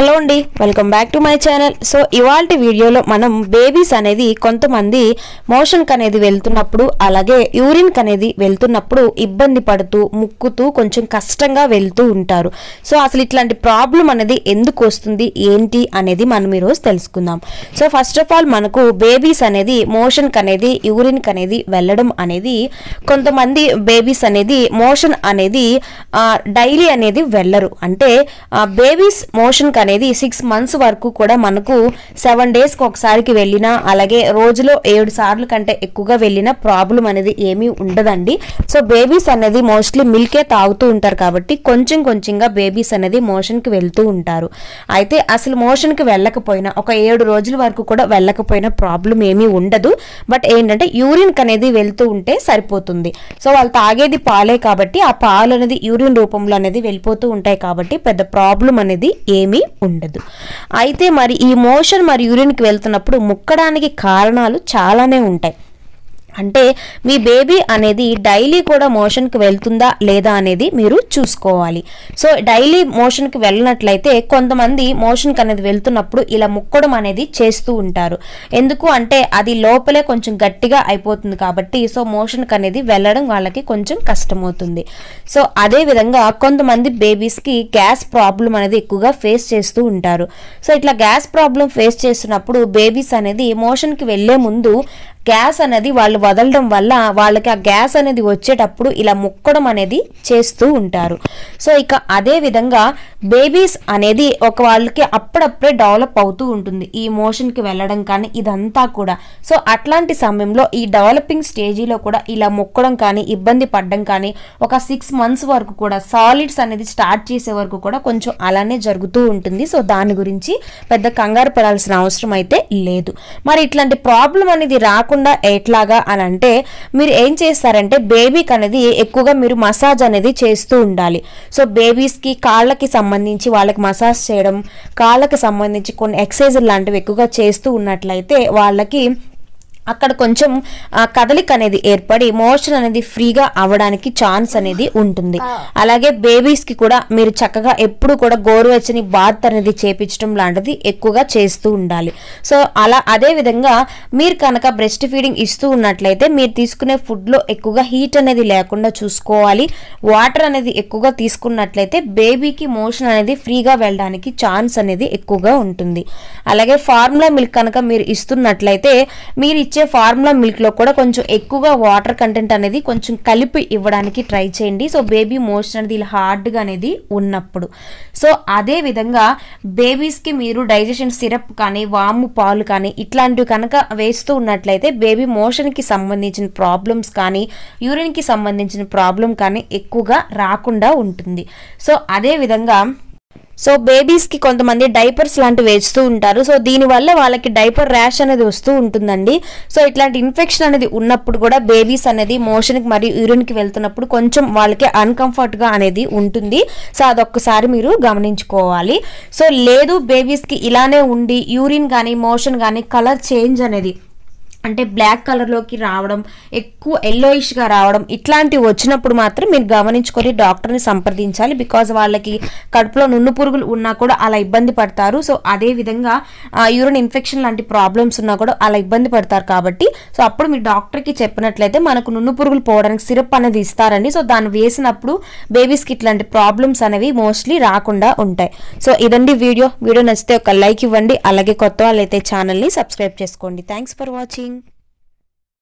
hello అండి welcome back to my channel so ఇవాళ వీడియోలో మనం బేబీస్ అనేది కొంతమంది మోషన్కి అనేది వెళ్తున్నప్పుడు అలాగే యూరిన్కి అనేది వెళ్తున్నప్పుడు ఇబ్బంది పడుతూ ముక్కుతూ కొంచెం కష్టంగా వెళ్తూ ఉంటారు సో అసలు ఇట్లాంటి ప్రాబ్లం అనేది ఎందుకు వస్తుంది ఏంటి అనేది మనం ఈరోజు తెలుసుకుందాం సో ఫస్ట్ ఆఫ్ ఆల్ మనకు బేబీస్ అనేది మోషన్కి అనేది యూరిన్కి అనేది వెళ్ళడం అనేది కొంతమంది బేబీస్ అనేది మోషన్ అనేది డైలీ అనేది వెళ్ళరు అంటే బేబీస్ మోషన్కి అనేది సిక్స్ మంత్స్ వరకు కూడా మనకు సెవెన్ డేస్కి ఒకసారికి వెళ్ళినా అలాగే రోజులో ఏడు సార్లు కంటే ఎక్కువగా వెళ్ళిన ప్రాబ్లం అనేది ఏమీ ఉండదండి సో బేబీస్ అనేది మోస్ట్లీ మిల్కే తాగుతూ ఉంటారు కాబట్టి కొంచెం కొంచెంగా బేబీస్ అనేది మోషన్కి వెళ్తూ ఉంటారు అయితే అసలు మోషన్కి వెళ్ళకపోయినా ఒక ఏడు రోజుల వరకు కూడా వెళ్ళకపోయినా ప్రాబ్లం ఏమీ ఉండదు బట్ ఏంటంటే యూరిన్కి అనేది వెళ్తూ ఉంటే సరిపోతుంది సో వాళ్ళు తాగేది పాలే కాబట్టి ఆ పాలు అనేది యూరిన్ రూపంలో అనేది వెళ్ళిపోతూ ఉంటాయి కాబట్టి పెద్ద ప్రాబ్లం అనేది ఏమీ ఉండదు అయితే మరి ఈ మోషన్ మరి యూరిన్కి వెళ్తున్నప్పుడు ముక్కడానికి కారణాలు చాలానే ఉంటాయి అంటే మీ బేబీ అనేది డైలీ కూడా మోషన్కి వెళ్తుందా లేదా అనేది మీరు చూసుకోవాలి సో డైలీ మోషన్కి వెళ్ళినట్లయితే కొంతమంది మోషన్కి అనేది వెళ్తున్నప్పుడు ఇలా ముక్కడం అనేది చేస్తూ ఉంటారు ఎందుకు అంటే అది లోపలే కొంచెం గట్టిగా అయిపోతుంది కాబట్టి సో మోషన్కి అనేది వెళ్ళడం వాళ్ళకి కొంచెం కష్టమవుతుంది సో అదే విధంగా కొంతమంది బేబీస్కి గ్యాస్ ప్రాబ్లం అనేది ఎక్కువగా ఫేస్ చేస్తూ ఉంటారు సో ఇట్లా గ్యాస్ ప్రాబ్లం ఫేస్ చేస్తున్నప్పుడు బేబీస్ అనేది మోషన్కి వెళ్ళే ముందు గ్యాస్ అనేది వాళ్ళు వదలడం వల్ల వాళ్ళకి ఆ గ్యాస్ అనేది వచ్చేటప్పుడు ఇలా ముక్కడం అనేది చేస్తూ ఉంటారు సో ఇక అదే విధంగా బేబీస్ అనేది ఒక వాళ్ళకి అప్పుడప్పుడే డెవలప్ అవుతూ ఉంటుంది ఈ మోషన్కి వెళ్ళడం కానీ ఇదంతా కూడా సో అట్లాంటి సమయంలో ఈ డెవలపింగ్ స్టేజీలో కూడా ఇలా మొక్కడం కానీ ఇబ్బంది పడడం కానీ ఒక సిక్స్ మంత్స్ వరకు కూడా సాలిడ్స్ అనేది స్టార్ట్ చేసే వరకు కూడా కొంచెం అలానే జరుగుతూ ఉంటుంది సో దాని గురించి పెద్ద కంగారు పడాల్సిన అవసరం అయితే లేదు మరి ఇట్లాంటి ప్రాబ్లం అనేది రాకుండా ఎట్లాగా అని అంటే మీరు ఏం చేస్తారంటే బేబీకి అనేది ఎక్కువగా మీరు మసాజ్ అనేది చేస్తూ ఉండాలి సో బేబీస్కి కాళ్ళకి సంబంధించి వాళ్ళకి మసాజ్ చేయడం కాళ్ళకి సంబంధించి కొన్ని ఎక్సర్సైజ్ లాంటివి ఎక్కువగా చేస్తూ ఉన్నట్లయితే వాళ్ళకి అక్కడ కొంచెం ఆ, కదలిక అనేది ఏర్పడి మోషన్ అనేది ఫ్రీగా అవ్వడానికి ఛాన్స్ అనేది ఉంటుంది అలాగే బేబీస్ కి కూడా మీరు చక్కగా ఎప్పుడు కూడా గోరువెచ్చని బాత్ అనేది చేపించడం లాంటిది ఎక్కువగా చేస్తూ ఉండాలి సో అలా అదే విధంగా మీరు కనుక బ్రెస్ట్ ఫీడింగ్ ఇస్తూ ఉన్నట్లయితే మీరు తీసుకునే ఫుడ్ లో ఎక్కువగా హీట్ అనేది లేకుండా చూసుకోవాలి వాటర్ అనేది ఎక్కువగా తీసుకున్నట్లయితే బేబీకి మోషన్ అనేది ఫ్రీగా వెళ్ళడానికి ఛాన్స్ అనేది ఎక్కువగా ఉంటుంది అలాగే ఫార్ములా మిల్క్ కనుక మీరు ఇస్తున్నట్లయితే మీరు ఇచ్చే ఫార్ములా మిల్క్ లో కూడా కొంచెం ఎక్కువగా వాటర్ కంటెంట్ అనేది కొంచెం కలిపి ఇవ్వడానికి ట్రై చేయండి సో బేబీ మోషన్ అనేది ఇలా హార్డ్గా అనేది ఉన్నప్పుడు సో అదే విధంగా బేబీస్ కి మీరు డైజెషన్ సిరప్ కానీ వాము పాలు కానీ ఇట్లాంటివి కనుక వేస్తూ ఉన్నట్లయితే బేబీ మోషన్ కి సంబంధించిన ప్రాబ్లమ్స్ కానీ యూరిన్ కి సంబంధించిన ప్రాబ్లం కానీ ఎక్కువగా రాకుండా ఉంటుంది సో అదే విధంగా సో బేబీస్కి కొంతమంది డైపర్స్ లాంటివి వేస్తూ ఉంటారు సో దీనివల్ల వాళ్ళకి డైపర్ ర్యాష్ అనేది వస్తూ ఉంటుందండి సో ఇట్లాంటి ఇన్ఫెక్షన్ అనేది ఉన్నప్పుడు కూడా బేబీస్ అనేది మోషన్కి మరియు యూరిన్కి వెళ్తున్నప్పుడు కొంచెం వాళ్ళకి అన్కంఫర్ట్గా అనేది ఉంటుంది సో అదొక్కసారి మీరు గమనించుకోవాలి సో లేదు బేబీస్కి ఇలానే ఉండి యూరిన్ కానీ మోషన్ కానీ కలర్ చేంజ్ అనేది అంటే బ్లాక్ కలర్లోకి రావడం ఎక్కువ ఎల్లోయిష్గా రావడం ఇట్లాంటివి వచ్చినప్పుడు మాత్రం మీరు గమనించుకొని డాక్టర్ని సంప్రదించాలి బికాజ్ వాళ్ళకి కడుపులో నున్ను పురుగులు ఉన్నా కూడా అలా ఇబ్బంది పడతారు సో అదే విధంగా యూరిన్ ఇన్ఫెక్షన్ లాంటి ప్రాబ్లమ్స్ ఉన్నా కూడా అలా ఇబ్బంది పడతారు కాబట్టి సో అప్పుడు మీ డాక్టర్కి చెప్పినట్లయితే మనకు నున్ను పురుగులు పోవడానికి సిరప్ అనేది ఇస్తారండి సో దాన్ని వేసినప్పుడు బేబీస్కి ఇట్లాంటి ప్రాబ్లమ్స్ అనేవి మోస్ట్లీ రాకుండా ఉంటాయి సో ఇదండి వీడియో వీడియో నచ్చితే ఒక లైక్ ఇవ్వండి అలాగే కొత్త వాళ్ళైతే ఛానల్ని సబ్స్క్రైబ్ చేసుకోండి థ్యాంక్స్ ఫర్ వాచింగ్